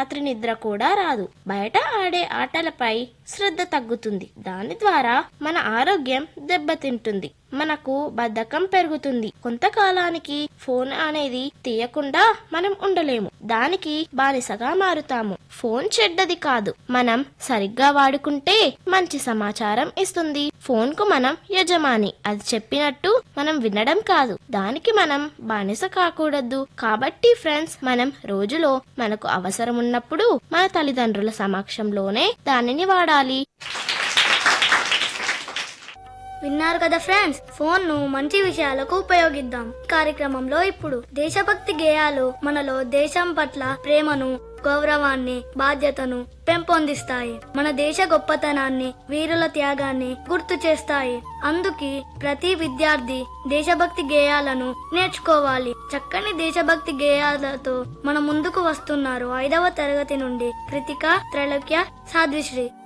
రాత్రి నిద్ర కూడా రాదు బయట ఆడే ఆటలపై శ్రద్ధ తగ్గుతుంది దాని ద్వారా మన ఆరోగ్యం దెబ్బతింటుంది మనకు బద్ధకం పెరుగుతుంది కొంతకాలానికి ఫోన్ అనేది తీయకుండా మనం ఉండలేము దానికి బానిసగా మారుతాము ఫోన్ చెడ్డది కాదు మనం సరిగ్గా వాడుకుంటే మంచి సమాచారం ఇస్తుంది ఫోన్ కు మనం యజమాని అది చెప్పినట్టు మనం వినడం కాదు దానికి మనం బానిస కాకూడదు కాబట్టి ఫ్రెండ్స్ మనం రోజులో మనకు అవసరం ఉన్నప్పుడు మన తల్లిదండ్రుల సమక్షంలోనే దానిని వాడాలి విన్నారు కదా ఫ్రెండ్స్ ఫోన్ ను మంచి విషయాలకు ఉపయోగిద్దాం ఈ కార్యక్రమంలో ఇప్పుడు దేశభక్తి గేయాలు మనలో దేశం పట్ల ప్రేమను గౌరవాన్ని బాధ్యతను పెంపొందిస్తాయి మన దేశ గొప్పతనాన్ని వీరుల త్యాగాన్ని గుర్తు చేస్తాయి అందుకే ప్రతి విద్యార్థి దేశభక్తి గేయాలను నేర్చుకోవాలి చక్కని దేశభక్తి గేయాలతో మన ముందుకు వస్తున్నారు ఐదవ తరగతి నుండి కృతిక త్రైలోక్య సాధ్విశ్రీ